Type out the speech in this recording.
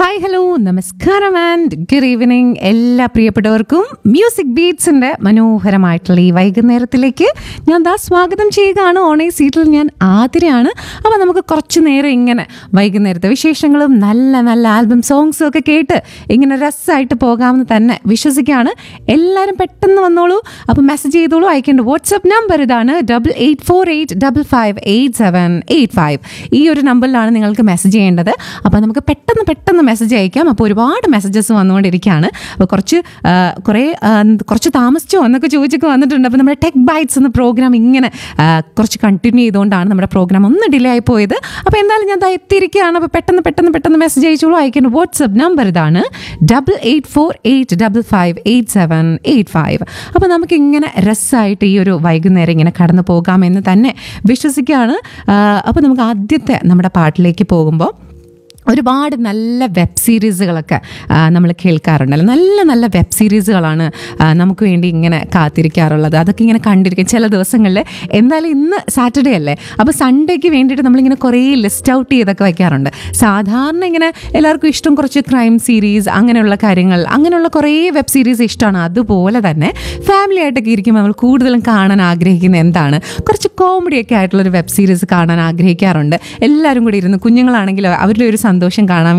hi hello നമസ്കാരം and good evening എല്ലാ പ്രിയപ്പെട്ടവർക്കും മ്യൂസിക് ബീറ്റ്സിൻ്റെ മനോഹരമായിട്ടുള്ള ഈ വൈകുന്നേരത്തിലേക്ക് ഞാൻ ദാ സ്വാഗതം ചെയ്യുകയാണ് ഓണേ സീറ്റിൽ ഞാൻ ആതിരയാണ് അപ്പോൾ നമുക്ക് കുറച്ച് നേരം ഇങ്ങനെ വൈകുന്നേരത്തെ വിശേഷങ്ങളും നല്ല നല്ല ആൽബം സോങ്സും ഒക്കെ കേട്ട് ഇങ്ങനെ രസമായിട്ട് പോകാമെന്ന് തന്നെ വിശ്വസിക്കുകയാണ് എല്ലാവരും പെട്ടെന്ന് വന്നോളൂ അപ്പോൾ മെസ്സേജ് ചെയ്തോളൂ അയക്കേണ്ട വാട്സപ്പ് നമ്പർ ഇതാണ് double eight four eight double five eight seven eight five ഈ ഒരു നമ്പറിലാണ് നിങ്ങൾക്ക് മെസ്സേജ് ചെയ്യേണ്ടത് അപ്പോൾ നമുക്ക് പെട്ടെന്ന് പെട്ടെന്ന് മെസ്സേജ് അയക്കാം അപ്പോൾ ഒരുപാട് മെസ്സേജസ് വന്നുകൊണ്ടിരിക്കുകയാണ് അപ്പോൾ കുറച്ച് ആ, കുറേ ആ, കുറച്ച് താമസിച്ചോ എന്നൊക്കെ ചോദിച്ചൊക്കെ വന്നിട്ടുണ്ട് അപ്പോൾ നമ്മുടെ ടെക് ബൈറ്റ്സ് എന്ന പ്രോഗ്രാം ഇങ്ങനെ ആ, കുറച്ച് കണ്ടിന്യൂ ചെയ്തുകൊണ്ടാണ് നമ്മുടെ പ്രോഗ്രാം ഒന്ന് ഡിലേ ആയി പോയത് അപ്പോൾ എന്തായാലും ഞാൻ ദാ എത്തിയിരിക്കുകയാണ് അപ്പോൾ പെട്ടെന്ന് പെട്ടെന്ന് പെട്ടെന്ന് മെസ്സേജ് അയച്ചോളൂ അയക്കേണ്ട വാട്സപ്പ് നമ്പർ ഇതാണ് double eight four eight double five eight seven eight five അപ്പോൾ നമുക്ക് ഇങ്ങനെ രസമായിട്ട് ഈ ഒരു വൈകുന്നേരം ഇങ്ങനെ കടന്നു പോകാമെന്ന് തന്നെ വിശ്വസിക്കുകയാണ് അപ്പോൾ നമുക്ക് ആദ്യത്തെ നമ്മുടെ പാട്ടിലേക്ക് പോകുമ്പോൾ ഒരുപാട് നല്ല വെബ് സീരീസുകളൊക്കെ നമ്മൾ കേൾക്കാറുണ്ടല്ലോ നല്ല നല്ല വെബ് സീരീസുകളാണ് ആ, നമുക്ക് വേണ്ടി ഇങ്ങനെ കാത്തിരിക്കാറുള്ളത് അതൊക്കെ ഇങ്ങനെ കണ്ടിരിക്കും ചില ദിവസങ്ങളിൽ എന്തായാലും ഇന്ന് സാറ്റർഡേ അല്ലേ അപ്പോൾ സൺഡേക്ക് വേണ്ടിയിട്ട് നമ്മളിങ്ങനെ കുറേ ലിസ്റ്റ് ഔട്ട് ചെയ്തൊക്കെ വയ്ക്കാറുണ്ട് സാധാരണ ഇങ്ങനെ എല്ലാവർക്കും ഇഷ്ടം കുറച്ച് ക്രൈം സീരീസ് അങ്ങനെയുള്ള കാര്യങ്ങൾ അങ്ങനെയുള്ള കുറേ വെബ് സീരീസ് ഇഷ്ടമാണ് അതുപോലെ തന്നെ ഫാമിലി ആയിട്ടൊക്കെ ഇരിക്കുമ്പോൾ നമ്മൾ കൂടുതലും കാണാൻ ആഗ്രഹിക്കുന്ന എന്താണ് കുറച്ച് കോമഡിയൊക്കെ ആയിട്ടുള്ളൊരു വെബ് സീരീസ് കാണാൻ ആഗ്രഹിക്കാറുണ്ട് എല്ലാവരും കൂടി ഇരുന്ന് കുഞ്ഞുങ്ങളാണെങ്കിലും അവരുടെ ഒരു സന്തോഷം കാണാൻ